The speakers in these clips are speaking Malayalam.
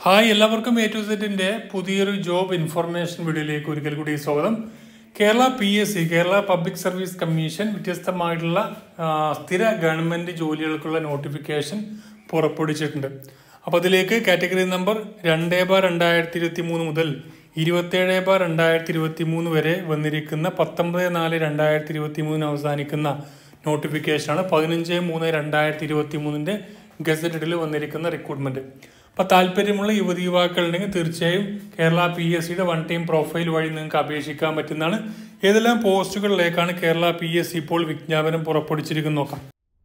ഹായ് എല്ലാവർക്കും എ ടു സെറ്റിന്റെ പുതിയൊരു ജോബ് ഇൻഫർമേഷൻ വീഡിയോയിലേക്ക് ഒരിക്കൽ കൂടി സ്വാഗതം Kerala P S C Kerala public service commission വ്യത്യസ്തമായിട്ടുള്ള ആ, സ്ഥിര ഗവൺമെന്റ് ജോലികൾക്കുള്ള നോട്ടിഫിക്കേഷൻ പുറപ്പെടുവിച്ചിട്ടുണ്ട് അപ്പോൾ അതിലേക്ക് കാറ്റഗറി നമ്പർ രണ്ട് ബാർ രണ്ടായിരത്തി ഇരുപത്തി മൂന്ന് മുതൽ ഇരുപത്തേഴ് ബാർ രണ്ടായിരത്തി ഇരുപത്തി മൂന്ന് വരെ വന്നിരിക്കുന്ന പത്തൊമ്പത് നാല് രണ്ടായിരത്തി ഇരുപത്തി മൂന്നിന് അവസാനിക്കുന്ന നോട്ടിഫിക്കേഷനാണ് പതിനഞ്ച് മൂന്ന് രണ്ടായിരത്തി ഇരുപത്തി മൂന്നിൻ്റെ ഗസറ്റഡിൽ വന്നിരിക്കുന്ന റിക്രൂട്ട്മെന്റ് അപ്പോൾ താല്പര്യമുള്ള യുവതി യുവാക്കളുണ്ടെങ്കിൽ തീർച്ചയായും കേരള പി എസ് സിയുടെ വൺ ടൈം പ്രൊഫൈൽ വഴി നിങ്ങൾക്ക് അപേക്ഷിക്കാൻ പറ്റുന്നതാണ് ഏതെല്ലാം പോസ്റ്റുകളിലേക്കാണ് കേരള പി എസ് സി ഇപ്പോൾ വിജ്ഞാപനം പുറപ്പെടുവിച്ചിരിക്കുന്നത് നോക്കാം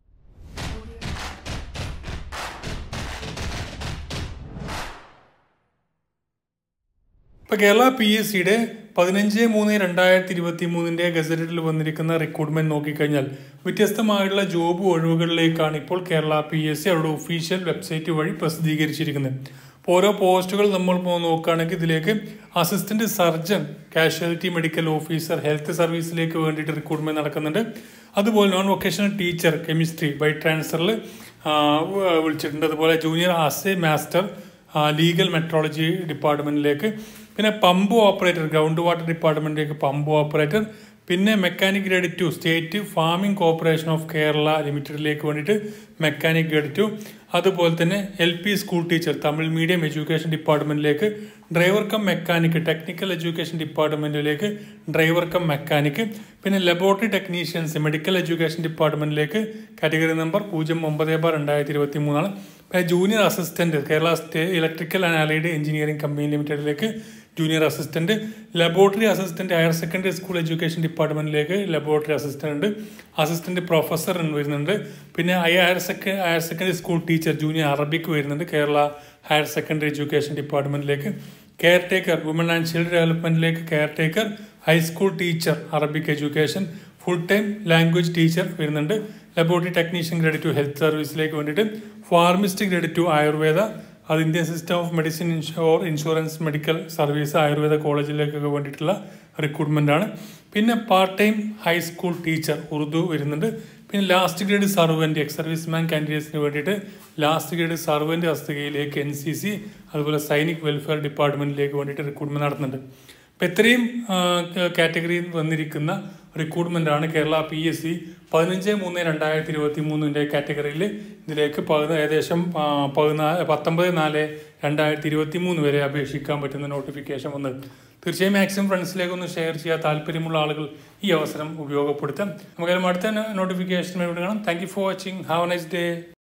ഇപ്പൊ കേരള പി എസ് സിയുടെ പതിനഞ്ച് മൂന്ന് രണ്ടായിരത്തി ഇരുപത്തി മൂന്നിന്റെ ഗസറ്റഡിൽ വന്നിരിക്കുന്ന റിക്രൂട്ട്മെന്റ് നോക്കിക്കഴിഞ്ഞാൽ വ്യത്യസ്തമായിട്ടുള്ള ജോബ് ഒഴിവുകളിലേക്കാണ് ഇപ്പോൾ കേരള പി എസ് സി അവരുടെ ഒഫീഷ്യൽ വെബ്സൈറ്റ് വഴി പ്രസിദ്ധീകരിച്ചിരിക്കുന്നത് അപ്പോൾ ഓരോ പോസ്റ്റുകൾ നമ്മൾ ഇപ്പോൾ നോക്കുകയാണെങ്കിൽ ഇതിലേക്ക് assistant surgeon casualty medical officer health സർവീസിലേക്ക് വേണ്ടിയിട്ട് റിക്രൂട്ട്മെന്റ് നടക്കുന്നുണ്ട് അതുപോലെ non vocational teacher chemistry by ട്രാൻസ്ഫറിൽ വിളിച്ചിട്ടുണ്ട് അതുപോലെ junior as a master legal metrology ഡിപ്പാർട്ട്മെന്റിലേക്ക് പിന്നെ പമ്പ് ഓപ്പറേറ്റർ ഗ്രൗണ്ട് വാട്ടർ ഡിപ്പാർട്ട്മെന്റിലേക്ക് പമ്പ് ഓപ്പറേറ്റർ പിന്നെ mechanic grade two state farming corporation of Kerala ലിമിറ്റഡിലേക്ക് വേണ്ടിയിട്ട് മെക്കാനിക് ഗ്രേഡ് ടു അതുപോലെ തന്നെ L P school teacher Tamil medium education ഡിപ്പാർട്ട്മെന്റിലേക്ക് driver cum mechanic technical education ഡിപ്പാർട്ട്മെന്റിലേക്ക് ഡ്രൈവർ കം മെക്കാനിക് പിന്നെ ലബോറട്ടറി ടെക്നീഷ്യൻസ് മെഡിക്കൽ എഡ്യൂക്കേഷൻ ഡിപ്പാർട്ട്മെന്റിലേക്ക് കാറ്റഗറി നമ്പർ പൂജ്യം ഒമ്പത് ബാർ രണ്ടായിരത്തി ഇരുപത്തി മൂന്നാണ് പിന്നെ junior assistant Kerala state electrical and allied engineering company ലിമിറ്റഡിലേക്ക് junior assistant laboratory assistant higher secondary school education ഡിപ്പാർട്ട്മെന്റിലേക്ക് ലബോറട്ടറി അസിസ്റ്റന്റ് ഉണ്ട് അസിസ്റ്റന്റ് പ്രൊഫസർ വരുന്നുണ്ട് പിന്നെ ഹയർ സെക്ക higher secondary school teacher junior Arabic വരുന്നുണ്ട് കേരള ഹയർ സെക്കൻഡറി എഡ്യൂക്കേഷൻ ഡിപ്പാർട്ട്മെന്റിലേക്ക് caretaker woman and child ഡെവലപ്മെന്റിലേക്ക് caretaker high school teacher Arabic education full time language teacher വരുന്നുണ്ട് laboratory technician grade two health സർവീസിലേക്ക് വേണ്ടിയിട്ട് ഫാർമിസ്റ്റ് ഗ്രേഡ് ടു ആയുർവേദ അത് Indian system of medicine or insurance medical service Ayurveda കോളേജിലേക്കൊക്കെ വേണ്ടിയിട്ടുള്ള റിക്രൂട്ട്മെന്റ് ആണ് പിന്നെ part time high school teacher Urdu വരുന്നുണ്ട് പിന്നെ last grade servant ex serviceman കാൻഡിഡേറ്റ്സിന് വേണ്ടിയിട്ട് ലാസ്റ്റ് ഗ്രേഡ് സർവൻറ്റ് തസ്തികയിലേക്ക് എൻ സി സി അതുപോലെ സൈനിക് വെൽഫെയർ ഡിപ്പാർട്ട്മെന്റിലേക്ക് വേണ്ടിയിട്ട് റിക്രൂട്ട്മെന്റ് നടത്തുന്നുണ്ട് അപ്പം ഇത്രയും കാറ്റഗറിയിൽ വന്നിരിക്കുന്ന റിക്രൂട്ട്മെന്റ് ആണ് കേരള പി എസ് സി പതിനഞ്ച് മൂന്ന് രണ്ടായിരത്തി ഇരുപത്തി മൂന്നിൻ്റെ കാറ്റഗറിയിൽ ഇതിലേക്ക് പതിന ഏകദേശം ആ, പതിനാല് പത്തൊമ്പത് നാല് രണ്ടായിരത്തി ഇരുപത്തി മൂന്ന് വരെ അപേക്ഷിക്കാൻ പറ്റുന്ന നോട്ടിഫിക്കേഷൻ വന്നത് തീർച്ചയായും മാക്സിമം ഫ്രണ്ട്സിലേക്ക് ഒന്ന് ഷെയർ ചെയ്യാൻ താല്പര്യമുള്ള ആളുകൾ ഈ അവസരം ഉപയോഗപ്പെടുത്താം നമുക്കായാലും അടുത്ത നോട്ടിഫിക്കേഷൻ കാണാം thank you for watching have nice day